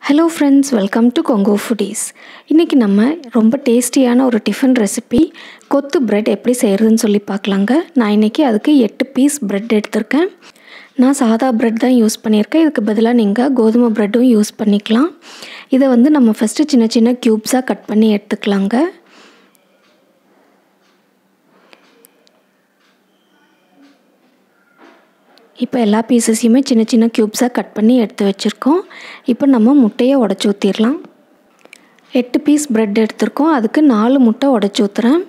hello friends welcome to Kongo foodies இன்றைக்கி நம்ம ரொம்ப டேஸ்டியான ஒரு டிஃபன் ரெசிபி கொத்து பிரெட் எப்படி செய்கிறதுன்னு சொல்லி பார்க்கலாங்க நான் இன்றைக்கி அதுக்கு எட்டு பீஸ் பிரெட் எடுத்திருக்கேன் நான் சாதா பிரெட் தான் யூஸ் பண்ணியிருக்கேன் இதுக்கு பதிலாக நீங்கள் கோதுமை ப்ரெட்டும் யூஸ் பண்ணிக்கலாம் இதை வந்து நம்ம ஃபஸ்ட்டு சின்ன சின்ன க்யூப்ஸாக கட் பண்ணி எடுத்துக்கலாங்க இப்போ எல்லா பீசஸையுமே சின்ன சின்ன க்யூப்ஸாக கட் பண்ணி எடுத்து வச்சுருக்கோம் இப்போ நம்ம முட்டையை உடச்சி ஊற்றிடலாம் எட்டு பீஸ் ப்ரெட் எடுத்திருக்கோம் அதுக்கு நாலு முட்டை உடச்சி ஊற்றுறேன்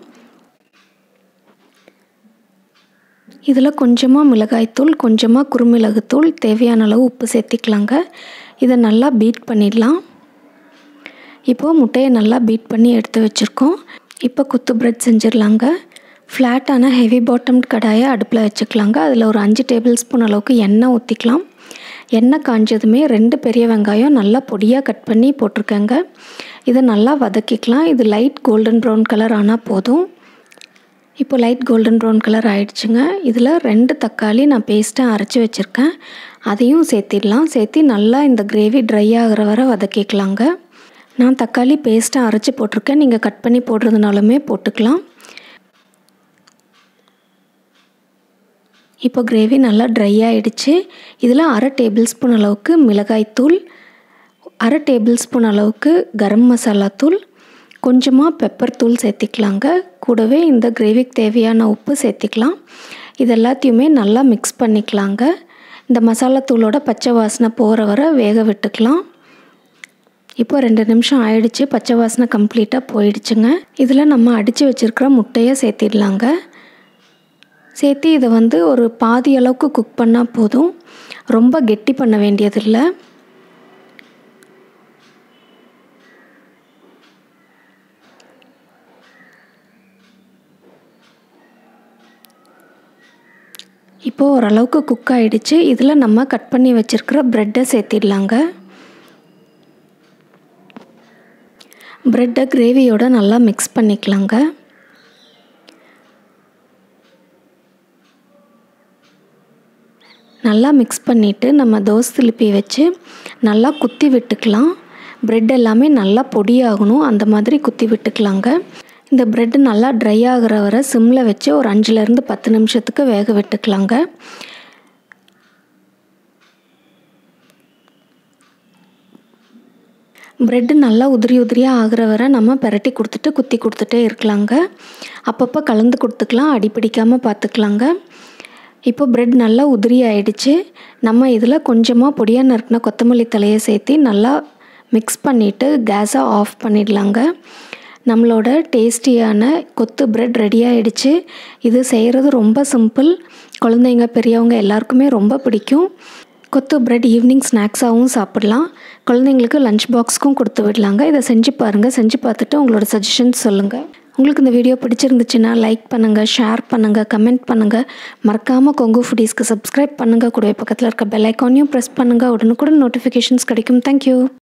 இதில் கொஞ்சமாக மிளகாய்த்தூள் கொஞ்சமாக குறுமிளகுத்தூள் தேவையான அளவு உப்பு சேர்த்திக்கலாங்க இதை நல்லா பீட் பண்ணிடலாம் இப்போது முட்டையை நல்லா பீட் பண்ணி எடுத்து வச்சுருக்கோம் இப்போ குத்து ப்ரெட் செஞ்சிடலாங்க ஃப்ளாட்டான ஹெவி பாட்டம் கடாயை அடுப்பில் வச்சுக்கலாங்க அதில் ஒரு அஞ்சு டேபிள் ஸ்பூன் அளவுக்கு எண்ணெய் ஊற்றிக்கலாம் எண்ணெய் காஞ்சதுமே ரெண்டு பெரிய வெங்காயம் நல்லா பொடியாக கட் பண்ணி போட்டிருக்கேங்க இதை நல்லா வதக்கிக்கலாம் இது லைட் கோல்டன் ப்ரௌன் கலர் ஆனால் போதும் இப்போ லைட் கோல்டன் ப்ரௌன் கலர் ஆயிடுச்சுங்க இதில் ரெண்டு தக்காளி நான் பேஸ்ட்டாக அரைச்சி வச்சுருக்கேன் அதையும் சேர்த்திடலாம் சேர்த்து நல்லா இந்த கிரேவி ட்ரை ஆகிற வரை வதக்கிக்கலாங்க நான் தக்காளி பேஸ்ட்டாக அரைச்சி போட்டிருக்கேன் நீங்கள் கட் பண்ணி போடுறதுனாலுமே போட்டுக்கலாம் இப்போ கிரேவி நல்லா ட்ரை ஆகிடுச்சு இதில் அரை டேபிள் ஸ்பூன் அளவுக்கு மிளகாய்த்தூள் அரை டேபிள் ஸ்பூன் அளவுக்கு கரம் மசாலா தூள் கொஞ்சமாக பெப்பர் தூள் சேர்த்திக்கலாங்க கூடவே இந்த கிரேவிக்கு தேவையான உப்பு சேர்த்திக்கலாம் இது எல்லாத்தையுமே நல்லா மிக்ஸ் பண்ணிக்கலாங்க இந்த மசாலா தூளோட பச்சை வாசனை போகிற வரை வேக விட்டுக்கலாம் இப்போ ரெண்டு நிமிஷம் ஆயிடுச்சு பச்சை வாசனை கம்ப்ளீட்டாக போயிடுச்சுங்க இதில் நம்ம அடித்து வச்சுருக்கிற முட்டையை சேர்த்திடலாங்க சேர்த்து இதை வந்து ஒரு பாதி அளவுக்கு குக் பண்ணால் போதும் ரொம்ப கெட்டி பண்ண வேண்டியதில்லை இப்போது ஓரளவுக்கு குக் ஆகிடுச்சு இதில் நம்ம கட் பண்ணி வச்சுருக்கிற ப்ரெட்டை சேர்த்திடலாங்க ப்ரெட்டை கிரேவியோடு நல்லா மிக்ஸ் பண்ணிக்கலாங்க நல்லா மிக்ஸ் பண்ணிவிட்டு நம்ம தோசை திருப்பி வச்சு நல்லா குத்தி விட்டுக்கலாம் ப்ரெட் எல்லாமே நல்லா பொடியாகணும் அந்த மாதிரி குத்தி விட்டுக்கலாங்க இந்த ப்ரெட்டு நல்லா ட்ரை ஆகிற வரை சிம்மில் வச்சு ஒரு அஞ்சுலேருந்து பத்து நிமிஷத்துக்கு வேக விட்டுக்கலாங்க ப்ரெட்டு நல்லா உதிரி உதிரியாக ஆகிற வரை நம்ம பெரட்டி கொடுத்துட்டு குத்தி கொடுத்துட்டே இருக்கலாங்க அப்பப்போ கலந்து கொடுத்துக்கலாம் அடி பிடிக்காமல் பார்த்துக்கலாங்க இப்போ ப்ரெட் நல்லா உதிரி ஆயிடுச்சு நம்ம இதில் கொஞ்சமாக பொடியாக நறுக்கின கொத்தமல்லி தலையை சேர்த்து நல்லா மிக்ஸ் பண்ணிவிட்டு கேஸை ஆஃப் பண்ணிடலாங்க நம்மளோட டேஸ்டியான கொத்து ப்ரெட் ரெடி ஆகிடுச்சு இது செய்கிறது ரொம்ப சிம்பிள் குழந்தைங்க பெரியவங்க எல்லாருக்குமே ரொம்ப பிடிக்கும் கொத்து ப்ரெட் ஈவினிங் ஸ்நாக்ஸாகவும் சாப்பிட்லாம் குழந்தைங்களுக்கு லஞ்ச் பாக்ஸ்க்கும் கொடுத்து விடலாங்க இதை செஞ்சு பாருங்கள் செஞ்சு பார்த்துட்டு உங்களோட சஜஷன்ஸ் சொல்லுங்கள் உங்களுக்கு இந்த வீடியோ பிடிச்சிருந்துச்சுன்னா லைக் பண்ணுங்கள் ஷேர் பண்ணுங்கள் கமெண்ட் பண்ணுங்கள் மறக்காமல் கொங்கு ஃபுடீஸ்க்கு சப்ஸ்கிரைப் பண்ணுங்கள் கூடவே பக்கத்தில் இருக்க பெல் ஐக்கானையும் ப்ரெஸ் பண்ணுங்கள் உடனுக்குடன் நோட்டிஃபிகேஷன்ஸ் கிடைக்கும் தேங்க்யூ